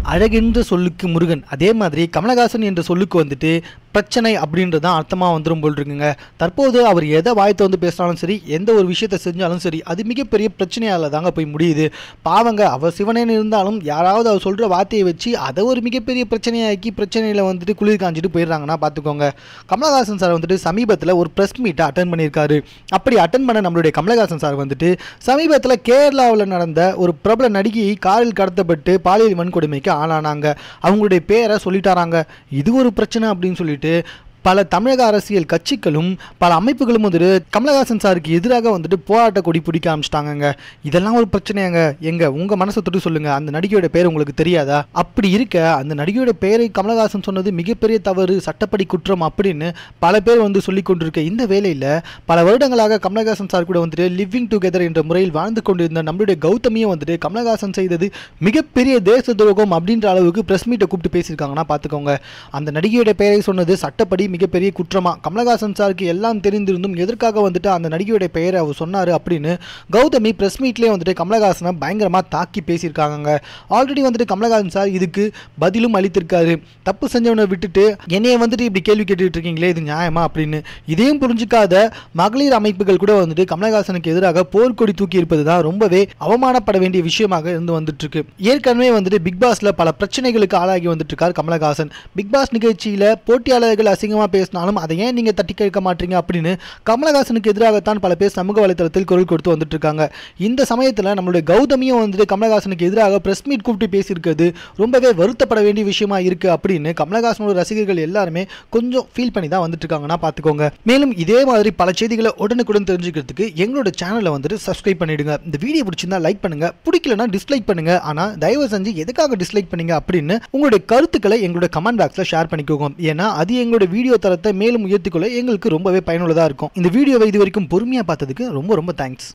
அழகென்ற சொல்லுக்கு முருகன் அதே மாதிரி கமலஹாசன் என்ற சொல்லுக்கு வந்துட்டு பிரச்சனை அப்படின்றது தான் அர்த்தமாக வந்துடும் போல் இருக்குங்க தற்போது அவர் எதை வாயத்தை வந்து பேசினாலும் சரி எந்த ஒரு விஷயத்தை செஞ்சாலும் சரி அது மிகப்பெரிய பிரச்சனையால் தாங்க போய் முடியுது பாவங்க அவர் சிவனேன்னு இருந்தாலும் யாராவது அவர் சொல்கிற வார்த்தையை வச்சு அதை ஒரு மிகப்பெரிய பிரச்சனையாக்கி பிரச்சனையில் வந்துட்டு குளிர் காஞ்சிட்டு போயிடுறாங்கன்னா பார்த்துக்கோங்க கமலஹாசன் சார் வந்துட்டு சமீபத்தில் ஒரு ப்ரெஸ் மீட்டை அட்டன் பண்ணியிருக்காரு அப்படி அட்டன் பண்ண நம்மளுடைய கமலஹாசன் சார் வந்துட்டு சமீபத்தில் கேரளாவில் நடந்த ஒரு பிரபல நடிகையை காரில் கடத்தப்பட்டு பாலியல் வன்கொடுமைக்கு ஆளானாங்க அவங்களுடைய பேரை சொல்லிட்டாராங்க இது ஒரு பிரச்சனை அப்படின்னு சொல்லிட்டு பல தமிழக அரசியல் கட்சிகளும் பல அமைப்புகளும் வந்துட்டு கமலஹாசன் சாருக்கு எதிராக வந்துட்டு போராட்ட கொடி பிடிக்க ஆரம்பிச்சிட்டாங்கங்க இதெல்லாம் ஒரு பிரச்சனையாங்க எங்க உங்க மனசை தொட்டு சொல்லுங்க அந்த நடிகையோட பேர் உங்களுக்கு தெரியாதா அப்படி இருக்க அந்த நடிகையோட பெயரை கமலஹாசன் சொன்னது மிகப்பெரிய தவறு சட்டப்படி குற்றம் அப்படின்னு பல பேர் வந்து சொல்லி கொண்டிருக்க இந்த வேலையில் பல வருடங்களாக கமலஹாசன் சார் கூட வந்துட்டு லிவிங் டுகெதர் என்ற முறையில் வாழ்ந்து கொண்டிருந்த நம்மளுடைய கௌதமியும் வந்துட்டு கமலஹாசன் செய்தது மிகப்பெரிய தேச துரோகம் அப்படின்ற அளவுக்கு பிரஸ் மீட்டை கூப்பிட்டு பேசியிருக்காங்கன்னா பார்த்துக்கோங்க அந்த நடிகையோட பெயரை சொன்னது சட்டப்படி மிகப்பெரிய குற்றமா கமலஹாசன் சாருக்கு எல்லாம் தெரிந்திருந்தும் எதற்காக வந்துட்டு அந்த நடிகையோட பெயரை அவர் சொன்னார் அப்படின்னு கௌதமி பிரஸ் மீட்லேயே வந்துட்டு கமலஹாசனை பயங்கரமாக தாக்கி பேசியிருக்காங்க ஆல்ரெடி வந்துட்டு கமலஹாசன் சார் இதுக்கு பதிலும் அளித்திருக்காரு தப்பு செஞ்சவனை விட்டுட்டு என்னைய வந்துட்டு இப்படி கேள்வி கேட்டுட்டு இருக்கீங்களே இது நியாயமா அப்படின்னு இதையும் புரிஞ்சுக்காத மகளிர் அமைப்புகள் கூட வந்துட்டு கமலஹாசனுக்கு எதிராக போர்க்கொடி தூக்கி இருப்பது தான் ரொம்பவே அவமானப்பட வேண்டிய விஷயமாக இருந்து வந்துட்டு இருக்கு ஏற்கனவே வந்துட்டு பிக் பாஸ்ல பல பிரச்சனைகளுக்கு ஆளாகி வந்துட்டு இருக்கார் கமலஹாசன் பிக் பாஸ் நிகழ்ச்சியில போட்டியாளர்கள் அசிங்கமா பேசினாலும் அதை ஏன் நீங்க தட்டி கேட்க மாட்டீங்க அப்படின்னு கமலஹாசனுக்கு எதிராகத்தான் பல பேர் சமூக வலைதளத்தில் குரல் கொடுத்து வந்துட்டு இருக்காங்க இந்த சமயத்தில் நம்மளுடைய கௌதமியும் வந்துட்டு கமலஹாசனுக்கு எதிராக பிரஸ் மீட் கூப்பிட்டு பேசியிருக்கிறது ரொம்பவே வருத்தப்பட வேண்டிய விஷயமா இருக்கு அப்படின்னு கமலஹாசனோட ரசிகர்கள் எல்லாருமே கொஞ்சம் ஃபீல் பண்ணி தான் வந்துட்டு இருக்காங்கன்னா பார்த்துக்கோங்க மேலும் இதே மாதிரி பல செய்திகளை உடனுக்குடன் தெரிஞ்சுக்கிறதுக்கு எங்களோட சேனலை வந்துட்டு சப்ஸ்கிரைப் பண்ணிடுங்க இந்த வீடியோ பிடிச்சிருந்தா லைக் பண்ணுங்க பிடிக்கலனா டிஸ்லைக் பண்ணுங்க ஆனால் தயவு செஞ்சு எதுக்காக டிஸ்லைக் பண்ணீங்க அப்படின்னு உங்களுடைய கருத்துக்களை எங்களோட கமெண்ட் பாக்ஸில் ஷேர் பண்ணிக்கோங்க ஏன்னா அது எங்களோட வீடியோ தரத்தை மேலும் உயர்த்திக்கொள்ள எங்களுக்கு ரொம்பவே பயனுள்ளதாக இருக்கும் இந்த வீடியோவை இது வரைக்கும் பொறுமையாக பார்த்ததுக்கு ரொம்ப ரொம்ப தேங்க்ஸ்